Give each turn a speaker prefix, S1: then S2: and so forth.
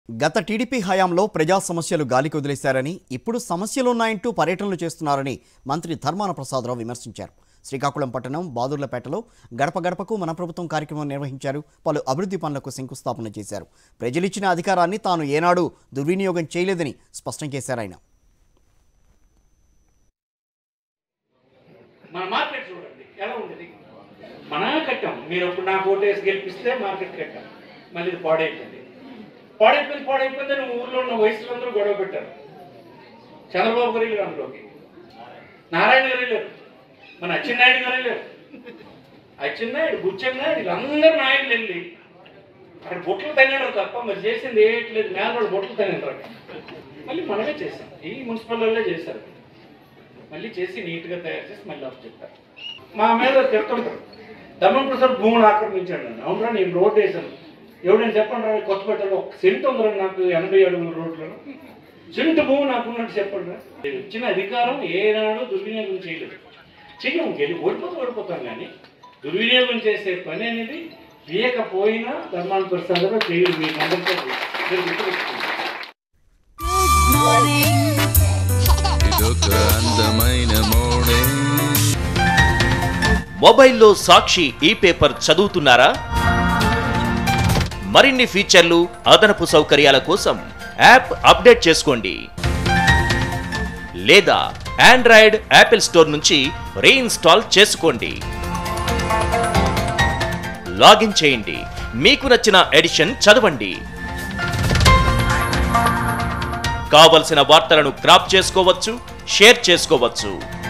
S1: గత టీడీపీ హయాంలో ప్రజా సమస్యలు గాలికి వదిలేశారని ఇప్పుడు సమస్యలున్నాయంటూ పర్యటనలు చేస్తున్నారని మంత్రి ధర్మాన ప్రసాదరావు విమర్శించారు శ్రీకాకుళం పట్టణం బాదుర్లపేటలో గడప గడపకు మన ప్రభుత్వం కార్యక్రమం నిర్వహించారు పలు అభివృద్ధి పనులకు శంకుస్థాపన చేశారు ప్రజలిచ్చిన అధికారాన్ని తాను ఏనాడు దుర్వినియోగం చేయలేదని స్పష్టం చేశారు ఆయన
S2: మన మార్కెట్ చూడండి ఎలా ఉండేది మన కట్టాం మీరు అప్పుడు నాకు ఓటు వేసి గెలిపిస్తే మార్కెట్ కట్టాం మళ్ళీ ఇది పాడైపోయింది పాడైపోయింది పాడైపోయింది అని ఊర్లో ఉన్న వయసులో అందరూ గొడవ పెట్టారు చంద్రబాబు గారు వెళ్ళారు అందులోకి నారాయణ గారు వెళ్ళారు మన అచ్చెన్నాయుడు గారు వెళ్ళారు అచ్చెన్నాయుడు బుచ్చెన్నాయుడు వీళ్ళందరూ నాయకులు వెళ్ళి అక్కడ బొట్లు తగినాడు తప్ప మరి చేసింది ఏట్లేదు మేలవాడు బొట్లు తగినారు మళ్ళీ మనమే చేసాం ఈ మున్సిపల్ చేశారు మళ్ళీ చేసి నీట్గా తయారు చేసి మళ్ళీ అప్పు చెప్పారు మా మీద తిడుతుంటారు ధర్మం ప్రసాద్ భూములు ఆక్రమించాడు నన్ను అవునరా నేను రోడ్డు వేసాను ఎవడైనా చెప్పండి రా కొత్తపేటలో ఒక సెంట్ ఉందిరా నాకు ఎనభై అడుగుల రోడ్లను సెంట్ భూమి నాకు ఉన్నట్టు చెప్పండి రా ఇచ్చిన అధికారం ఏనాడు దుర్వినియోగం చేయలేదు చెయ్యం గెలి ఓడిపోతే ఓడిపోతాం కానీ దుర్వినియోగం చేసే పని అనేది చేయకపోయినా ధర్మాన ప్రసాద్ చేయదు మీకు అందరితో మీరు గుర్తుపెట్టుకోండి
S3: ఇదొక అందమైన మోడే
S4: మొబైల్లో సాక్షి ఈ పేపర్ చదువుతున్నారా మరిన్ని ఫీచర్లు అదనపు సౌకర్యాల కోసం యాప్ అప్డేట్ చేసుకోండి లేదా ఆండ్రాయిడ్ యాపిల్ స్టోర్ నుంచి రీఇన్స్టాల్ చేసుకోండి లాగిన్ చేయండి మీకు నచ్చిన ఎడిషన్ చదవండి కావలసిన వార్తలను క్రాప్ చేసుకోవచ్చు షేర్ చేసుకోవచ్చు